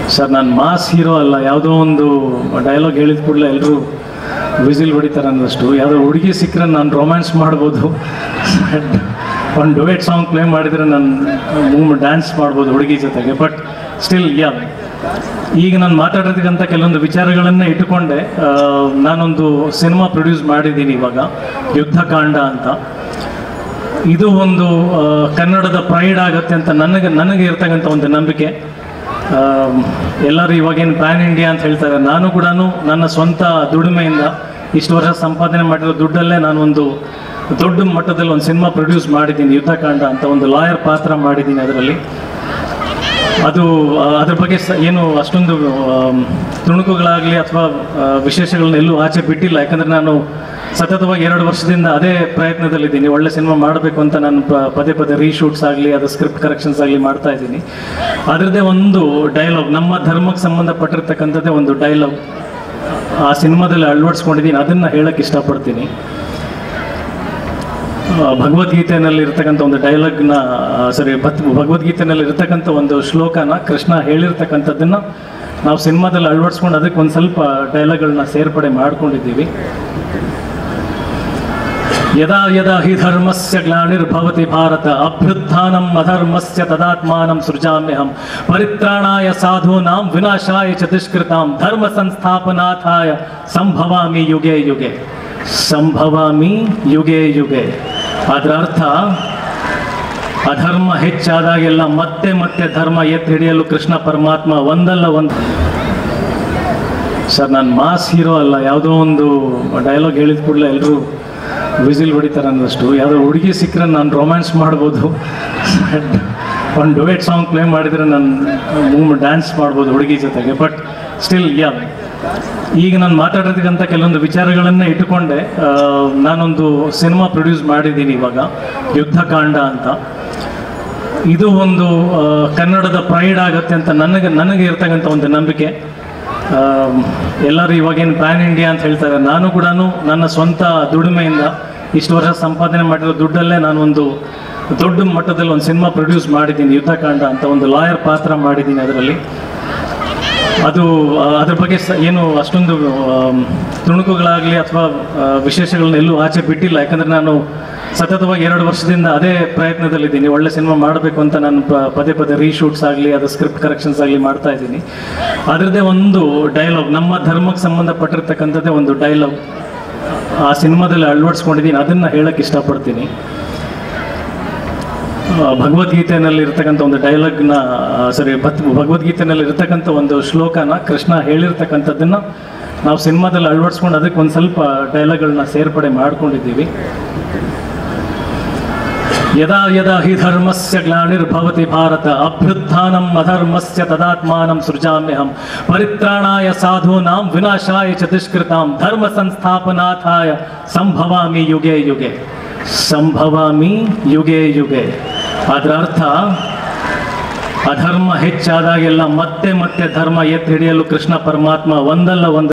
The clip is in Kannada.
ಸರ್ ನಾನು ಮಾಸ್ ಹೀರೋ ಅಲ್ಲ ಯಾವುದೋ ಒಂದು ಡೈಲಾಗ್ ಹೇಳಿದ ಕೂಡಲೇ ಎಲ್ಲರೂ ವಿಸಿಲ್ ಹೊಡಿತಾರೆ ಅನ್ನೋಷ್ಟು ಯಾವುದೋ ಹುಡುಗಿ ಸಿಕ್ಕರೆ ನಾನು ರೊಮ್ಯಾನ್ಸ್ ಮಾಡ್ಬೋದು ಒಂದು ಡುವೆಟ್ ಸಾಂಗ್ ಪ್ಲೇ ಮಾಡಿದರೆ ನಾನು ಮೂವ್ ಡ್ಯಾನ್ಸ್ ಮಾಡ್ಬೋದು ಹುಡುಗಿ ಜೊತೆಗೆ ಬಟ್ ಸ್ಟಿಲ್ ಯಾ ಈಗ ನಾನು ಮಾತಾಡಿರ್ತಕ್ಕಂಥ ಕೆಲವೊಂದು ವಿಚಾರಗಳನ್ನು ಇಟ್ಟುಕೊಂಡೆ ಆ, ನಾನೊಂದು ಸಿನಿಮಾ ಪ್ರೊಡ್ಯೂಸ್ ಮಾಡಿದ್ದೀನಿ ಇವಾಗ ಯುದ್ಧಕಾಂಡ ಅಂತ ಇದು ಒಂದು ಆ, ಕನ್ನಡದ ಪ್ರೈಡ್ ಆಗುತ್ತೆ ಅಂತ ನನಗೆ ನನಗೆ ಇರ್ತಕ್ಕಂಥ ಒಂದು ನಂಬಿಕೆ ಆ, ಎಲ್ಲರೂ ಇವಾಗೇನು ಪ್ಯಾನ್ ಇಂಡಿಯಾ ಅಂತ ಹೇಳ್ತಾರೆ ನಾನು ಕೂಡ ನನ್ನ ಸ್ವಂತ ದುಡಿಮೆಯಿಂದ ಇಷ್ಟು ವರ್ಷ ಸಂಪಾದನೆ ಮಾಡಿರೋ ದುಡ್ಡಲ್ಲೇ ನಾನು ಒಂದು ದೊಡ್ಡ ಮಟ್ಟದಲ್ಲಿ ಒಂದು ಸಿನಿಮಾ ಪ್ರೊಡ್ಯೂಸ್ ಮಾಡಿದ್ದೀನಿ ಯುದ್ಧಕಾಂಡ ಅಂತ ಒಂದು ಲಾಯರ್ ಪಾತ್ರ ಮಾಡಿದ್ದೀನಿ ಅದರಲ್ಲಿ ಅದು ಆ, ಅದ್ರ ಬಗ್ಗೆ ಸ ಏನು ಅಷ್ಟೊಂದು ಆಮ್, ತುಣುಕುಗಳಾಗಲಿ ಅಥವಾ ವಿಶೇಷಗಳನ್ನ ಎಲ್ಲೂ ಆಚೆ ಬಿಟ್ಟಿಲ್ಲ ಯಾಕಂದರೆ ನಾನು ಸತತವಾಗಿ ಎರಡು ವರ್ಷದಿಂದ ಅದೇ ಪ್ರಯತ್ನದಲ್ಲಿದ್ದೀನಿ ಒಳ್ಳೆ ಸಿನಿಮಾ ಮಾಡಬೇಕು ಅಂತ ನಾನು ಪ- ಪದೇ ಪದೇ ರೀಶೂಟ್ಸ್ ಆಗಲಿ ಅದು ಸ್ಕ್ರಿಪ್ಟ್ ಕರೆಕ್ಷನ್ಸ್ ಆಗಲಿ ಮಾಡ್ತಾ ಇದ್ದೀನಿ ಅದರದ್ದೇ ಒಂದು ಡೈಲಾಗ್ ನಮ್ಮ ಧರ್ಮಕ್ಕೆ ಸಂಬಂಧಪಟ್ಟಿರ್ತಕ್ಕಂಥದ್ದೇ ಒಂದು ಡೈಲಾಗ್ ಆ ಸಿನಿಮಾದಲ್ಲಿ ಅಳವಡಿಸ್ಕೊಂಡಿದ್ದೀನಿ ಅದನ್ನು ಹೇಳಕ್ಕೆ ಇಷ್ಟಪಡ್ತೀನಿ ಆ, ಭಗವದ್ಗೀತೆಯಲ್ಲಿ ಇರ್ತಕ್ಕಂಥ ಒಂದು ಡೈಲಾಗ್ನ ಸರಿ ಭತ್ ಭಗವದ್ಗೀತೆಯಲ್ಲಿ ಇರ್ತಕ್ಕಂಥ ಒಂದು ಶ್ಲೋಕನ ಕೃಷ್ಣ ಹೇಳಿರ್ತಕ್ಕಂಥದ್ದನ್ನ ನಾವು ಸಿನಿಮಾದಲ್ಲಿ ಅಳವಡಿಸ್ಕೊಂಡು ಅದಕ್ಕೆ ಒಂದು ಸ್ವಲ್ಪ ಡೈಲಾಗ್ಗಳನ್ನ ಸೇರ್ಪಡೆ ಮಾಡ್ಕೊಂಡಿದ್ದೀವಿ ಯದಾ ಯದಾ ಹಿ ಧರ್ಮಸ್ಯ ಗ್ಲಾನಿರ್ಭವತಿ ಭಾರತ ಅಭ್ಯುತ್ಥಾನಂ ಅಧರ್ಮಸ್ಯ ತದಾತ್ಮಾನಂ ಸೃಜಾಮ್ಯಹಂ ಪರಿತ್ರಾಣಾಯ ಸಾಧೂನಾಂ ವಿನಾಶಾಯ ಚ ದುಷ್ಕೃತಾಂ ಧರ್ಮ ಸಂಸ್ಥಾಪನಾಥಾಯ ಸಂಭವಾಮಿ ಯುಗೆ ಯುಗೆ ಸಂಭವಾಮಿ ಯುಗೆ ಯುಗೆ ಅದರ ಅರ್ಥ ಅಧರ್ಮ ಹೆಚ್ಚಾದಾಗೆಲ್ಲ ಮತ್ತೆ ಮತ್ತೆ ಧರ್ಮ ಎತ್ತಿ ಹಿಡಿಯಲು ಕೃಷ್ಣ ಪರಮಾತ್ಮ ಒಂದಲ್ಲ ಒಂದು ಸರ್ ನಾನು ಮಾಸ್ ಹೀರೋ ಅಲ್ಲ ಯಾವುದೋ ಒಂದು ಡೈಲಾಗ್ ಹೇಳಿದ ಕೂಡಲೇ ಎಲ್ಲರೂ ವಿಸಿಲ್ ಹೊಡಿತಾರೆ ಅನ್ನೋಷ್ಟು ಯಾವುದೋ ಹುಡುಗಿ ಸಿಕ್ಕರೆ ನಾನು ರೊಮ್ಯಾನ್ಸ್ ಮಾಡ್ಬೋದು ಒಂದು ಡುವೆಟ್ ಸಾಂಗ್ ಪ್ಲೇ ಮಾಡಿದರೆ ನಾನು ಮೂವ್ ಡ್ಯಾನ್ಸ್ ಮಾಡ್ಬೋದು ಹುಡುಗಿ ಜೊತೆಗೆ ಬಟ್ ಸ್ಟಿಲ್ ಯಾ ಈಗ ನಾನು ಮಾತಾಡಿರ್ತಕ್ಕಂಥ ಕೆಲವೊಂದು ವಿಚಾರಗಳನ್ನು ಇಟ್ಟುಕೊಂಡೆ ಆ, ನಾನೊಂದು ಸಿನಿಮಾ ಪ್ರೊಡ್ಯೂಸ್ ಮಾಡಿದ್ದೀನಿ ಇವಾಗ ಯುದ್ಧಕಾಂಡ ಅಂತ ಇದು ಒಂದು ಆ, ಕನ್ನಡದ ಪ್ರೈಡ್ ಆಗುತ್ತೆ ಅಂತ ನನಗೆ ನನಗೆ ಇರ್ತಕ್ಕಂಥ ಒಂದು ನಂಬಿಕೆ ಆ, ಎಲ್ಲರೂ ಇವಾಗೇನು ಪ್ಯಾನ್ ಇಂಡಿಯಾ ಅಂತ ಹೇಳ್ತಾರೆ ನಾನು ಕೂಡ ನನ್ನ ಸ್ವಂತ ದುಡಿಮೆಯಿಂದ ಇಷ್ಟು ವರ್ಷ ಸಂಪಾದನೆ ಮಾಡಿರೋ ದುಡ್ಡಲ್ಲೇ ನಾನು ಒಂದು ದೊಡ್ಡ ಮಟ್ಟದಲ್ಲಿ ಒಂದು ಸಿನಿಮಾ ಪ್ರೊಡ್ಯೂಸ್ ಮಾಡಿದ್ದೀನಿ ಯುದ್ಧಕಾಂಡ ಅಂತ ಒಂದು ಲಾಯರ್ ಪಾತ್ರ ಮಾಡಿದ್ದೀನಿ ಅದರಲ್ಲಿ ಅದು ಆ, ಅದ್ರ ಬಗ್ಗೆ ಸ ಏನು ಅಷ್ಟೊಂದು ಆಮ್, ತುಣುಕುಗಳಾಗಲಿ ಅಥವಾ ವಿಶೇಷಗಳನ್ನ ಎಲ್ಲೂ ಆಚೆ ಬಿಟ್ಟಿಲ್ಲ ಯಾಕಂದರೆ ನಾನು ಸತತವಾಗಿ ಎರಡು ವರ್ಷದಿಂದ ಅದೇ ಪ್ರಯತ್ನದಲ್ಲಿದ್ದೀನಿ ಒಳ್ಳೆ ಸಿನಿಮಾ ಮಾಡಬೇಕು ಅಂತ ನಾನು ಪ- ಪದೇ ಪದೇ ರೀಶೂಟ್ಸ್ ಆಗಲಿ ಅದು ಸ್ಕ್ರಿಪ್ಟ್ ಕರೆಕ್ಷನ್ಸ್ ಆಗಲಿ ಮಾಡ್ತಾ ಇದ್ದೀನಿ ಅದರದ್ದೇ ಒಂದು ಡೈಲಾಗ್ ನಮ್ಮ ಧರ್ಮಕ್ಕೆ ಸಂಬಂಧಪಟ್ಟಿರ್ತಕ್ಕಂಥದ್ದೇ ಒಂದು ಡೈಲಾಗ್ ಆ ಸಿನಿಮಾದಲ್ಲಿ ಅಳವಡಿಸ್ಕೊಂಡಿದ್ದೀನಿ ಅದನ್ನು ಹೇಳಕ್ಕೆ ಇಷ್ಟಪಡ್ತೀನಿ ಆ, ಭಗವದ್ಗೀತೆಯಲ್ಲಿ ಇರ್ತಕ್ಕಂಥ ಒಂದು ಡೈಲಾಗ್ನ ಸರಿ ಭತ್ ಭಗವದ್ಗೀತೆಯಲ್ಲಿ ಇರ್ತಕ್ಕಂಥ ಒಂದು ಶ್ಲೋಕನ ಕೃಷ್ಣ ಹೇಳಿರ್ತಕ್ಕಂಥದ್ದನ್ನ ನಾವು ಸಿನಿಮಾದಲ್ಲಿ ಅಳವಡಿಸ್ಕೊಂಡು ಅದಕ್ಕೆ ಒಂದು ಸ್ವಲ್ಪ ಡೈಲಾಗ್ಗಳನ್ನ ಸೇರ್ಪಡೆ ಮಾಡ್ಕೊಂಡಿದ್ದೀವಿ ಯದಾ ಯದಾ ಹಿ ಧರ್ಮಸ್ಯ ಗ್ಲಾನಿರ್ಭವತಿ ಭಾರತ ಅಭ್ಯುತ್ಥಾನಂ ಅಧರ್ಮಸ್ಯ ತದಾತ್ಮಾನಂ ಸೃಜಾಮ್ಯಹಂ ಪರಿತ್ರಾಣಾಯ ಸಾಧೂನಾಂ ವಿನಾಶಾಯ ಚ ದುಷ್ಕೃತಾಂ ಧರ್ಮ ಸಂಸ್ಥಾಪನಾಥಾಯ ಸಂಭವಾಮಿ ಯುಗೆ ಯುಗೆ ಸಂಭವಾಮಿ ಯುಗೆ ಯುಗೆ ಅದರ ಅರ್ಥ ಅಧರ್ಮ ಹೆಚ್ಚಾದಾಗೆಲ್ಲ ಮತ್ತೆ ಮತ್ತೆ ಧರ್ಮ ಎತ್ತಿ ಹಿಡಿಯಲು ಕೃಷ್ಣ ಪರಮಾತ್ಮ ಒಂದಲ್ಲ ಒಂದು